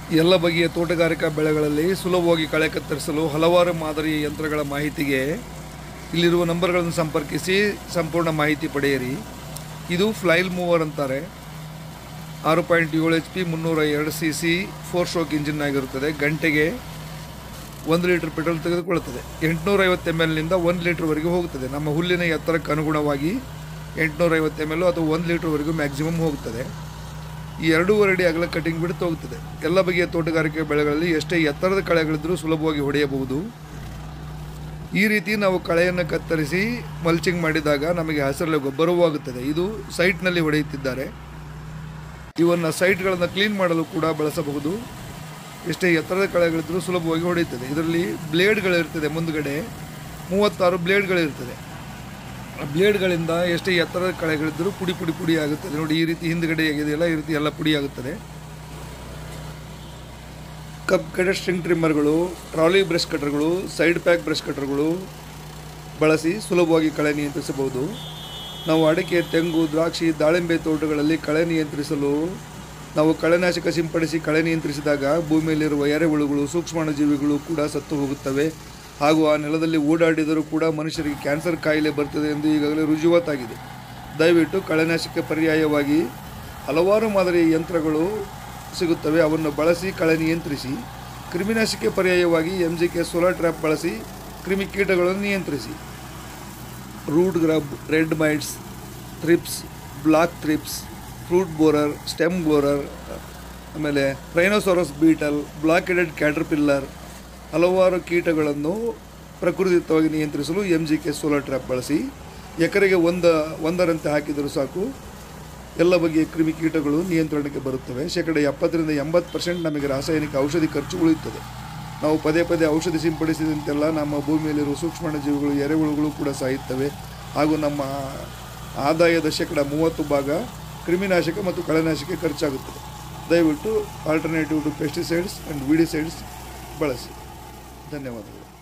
ಎಲ್ಲ ಬಗೆಯ ತೋಟಗಾರಿಕಾ ಬೆಳೆಗಳಲ್ಲಿ ಸುಲಭವಾಗಿ ಕಳೆ ಕತ್ತರಿಸಲು ಹಲವಾರು ಮಾದರಿಯ ಯಂತ್ರಗಳ ಮಾಹಿತಿಗೆ ಇಲ್ಲಿರುವ ನಂಬರ್ಗಳನ್ನು ಸಂಪರ್ಕಿಸಿ ಸಂಪೂರ್ಣ ಮಾಹಿತಿ ಪಡೆಯಿರಿ ಇದು ಫ್ಲೈಲ್ ಮೂವರ್ ಅಂತಾರೆ ಆರು ಪಾಯಿಂಟ್ ಏಳು ಎಚ್ ಪಿ ಮುನ್ನೂರ ಎರಡು C C four stroke engine ಆಗಿರುತ್ತದೆ ಗಂಟೆಗೆ ಒಂದು ಲೀಟರ್ ಪೆಟ್ರೋಲ್ ತೆಗೆದುಕೊಳ್ಳುತ್ತದೆ ಎಂಟುನೂರೈವತ್ತು ಎಮ್ ಎಲ್ನಿಂದ ಒಂದು ಲೀಟ್ರ್ವರೆಗೂ ಹೋಗುತ್ತದೆ ನಮ್ಮ ಹುಲ್ಲಿನ ಎತ್ತರಕ್ಕೆ ಅನುಗುಣವಾಗಿ ಎಂಟುನೂರೈವತ್ತು ಎಮ್ ಎಲ್ ಅಥವಾ ಒಂದು ಲೀಟ್ರ್ವರೆಗೂ ಮ್ಯಾಕ್ಸಿಮಮ್ ಹೋಗುತ್ತದೆ ಈ ಎರಡೂವರೆ ಅಡಿ ಅಗಲ ಕಟಿಂಗ್ ಬಿಡುತ್ತಾ ಹೋಗುತ್ತದೆ ಎಲ್ಲ ಬಗೆಯ ತೋಟಗಾರಿಕೆ ಬೆಳೆಗಳಲ್ಲಿ ಎಷ್ಟೇ ಎತ್ತರದ ಕಳೆಗಳಿದ್ದರೂ ಸುಲಭವಾಗಿ ಹೊಡೆಯಬಹುದು ಈ ರೀತಿ ನಾವು ಕಳೆಯನ್ನು ಕತ್ತರಿಸಿ ಮಲ್ಚಿಂಗ್ ಮಾಡಿದಾಗ ನಮಗೆ ಹಸಿರಲೆ ಗೊಬ್ಬರವೂ ಆಗುತ್ತದೆ ಇದು ಸೈಟ್ನಲ್ಲಿ ಹೊಡೆಯುತ್ತಿದ್ದಾರೆ ಇವನ್ನು ಸೈಟ್ಗಳನ್ನು ಕ್ಲೀನ್ ಮಾಡಲು ಕೂಡ ಬಳಸಬಹುದು ಎಷ್ಟೇ ಎತ್ತರದ ಕಳೆಗಳಿದ್ದರೂ ಸುಲಭವಾಗಿ ಹೊಡೆಯುತ್ತದೆ ಇದರಲ್ಲಿ ಬ್ಲೇಡ್ಗಳಿರ್ತದೆ ಮುಂದುಗಡೆ ಮೂವತ್ತಾರು ಬ್ಲೇಡ್ಗಳಿರ್ತದೆ ಆ ಬ್ಲೇಡ್ಗಳಿಂದ ಎಷ್ಟೇ ಎತ್ತರದ ಕಳೆಗಳಿದ್ದರೂ ಪುಡಿ ಪುಡಿ ಪುಡಿ ಆಗುತ್ತದೆ ನೋಡಿ ಈ ರೀತಿ ಹಿಂದುಗಡೆ ಇದೆಯಲ್ಲ ಈ ರೀತಿ ಎಲ್ಲ ಪುಡಿ ಆಗುತ್ತದೆ ಕಪ್ ಕಟರ್ ಸ್ಟ್ರಿಂಗ್ ಟ್ರಿಮ್ಮರ್ಗಳು ಟ್ರಾಲಿ ಬ್ರಷ್ ಕಟರ್ಗಳು ಸೈಡ್ ಪ್ಯಾಕ್ ಬ್ರಷ್ ಕಟರ್ಗಳು ಬಳಸಿ ಸುಲಭವಾಗಿ ಕಳೆ ನಿಯಂತ್ರಿಸಬಹುದು ನಾವು ಅಡಿಕೆ ತೆಂಗು ದ್ರಾಕ್ಷಿ ದಾಳಿಂಬೆ ತೋಟಗಳಲ್ಲಿ ಕಳೆ ನಿಯಂತ್ರಿಸಲು ನಾವು ಕಳೆನಾಶಕ ಸಿಂಪಡಿಸಿ ಕಳೆ ನಿಯಂತ್ರಿಸಿದಾಗ ಭೂಮಿಯಲ್ಲಿರುವ ಎರೆಹುಳುಗಳು ಸೂಕ್ಷ್ಮಾಣುಜೀವಿಗಳು ಕೂಡ ಸತ್ತು ಹೋಗುತ್ತವೆ ಹಾಗೂ ಆ ನೆಲದಲ್ಲಿ ಓಡಾಡಿದರೂ ಕೂಡ ಮನುಷ್ಯರಿಗೆ ಕ್ಯಾನ್ಸರ್ ಕಾಯಿಲೆ ಬರ್ತದೆ ಎಂದು ಈಗಾಗಲೇ ರುಜುವಾತಾಗಿದೆ ದಯವಿಟ್ಟು ಕಳೆನಾಶಕ ಪರ್ಯಾಯವಾಗಿ ಹಲವಾರು ಮಾದರಿಯ ಯಂತ್ರಗಳು ಸಿಗುತ್ತವೆ ಅವನ್ನು ಬಳಸಿ ಕಳೆ ನಿಯಂತ್ರಿಸಿ ಕ್ರಿಮಿನಾಶಕ ಪರ್ಯಾಯವಾಗಿ M G K solar trap ಬಳಸಿ ಕ್ರಿಮಿಕೀಟಗಳನ್ನು ನಿಯಂತ್ರಿಸಿ root grub red mites thrips black thrips fruit borer stem borer ಆಮೇಲೆ rhinoceros beetle black headed caterpillar ಹಲವಾರು ಕೀಟಗಳನ್ನು ಪ್ರಕೃತಿಯುತವಾಗಿ ನಿಯಂತ್ರಿಸಲು M G K solar trap ಬಳಸಿ ಎಕರೆಗೆ ಒಂದ ಒಂದರಂತೆ ಹಾಕಿದರೂ ಸಾಕು ಎಲ್ಲ ಬಗೆಯ ಕ್ರಿಮಿಕೀಟಗಳು ನಿಯಂತ್ರಣಕ್ಕೆ ಬರುತ್ತವೆ ಶೇಕಡ ಎಪ್ಪತ್ತರಿಂದ ಎಂಬತ್ತು ಪರ್ಸೆಂಟ್ ನಮಗೆ ರಾಸಾಯನಿಕ ಔಷಧಿ ಖರ್ಚು ಉಳಿಯುತ್ತದೆ ನಾವು ಪದೇ ಪದೇ ಔಷಧಿ ಸಿಂಪಡಿಸಿದಂತೆಲ್ಲ ನಮ್ಮ ಭೂಮಿಯಲ್ಲಿರುವ ಸೂಕ್ಷ್ಮಾಣುಜೀವಿಗಳು ಎರೆಹುಳುಗಳು ಕೂಡ ಸಾಯುತ್ತವೆ ಹಾಗೂ ನಮ್ಮ ಆದಾಯದ ಶೇಕಡ ಮೂವತ್ತು ಭಾಗ ಕ್ರಿಮಿನಾಶಕ ಮತ್ತು ಕಳೆನಾಶಕ ಖರ್ಚಾಗುತ್ತದೆ ದಯವಿಟ್ಟು alternative to pesticides and weedicides ಬಳಸಿ ಧನ್ಯವಾದಗಳು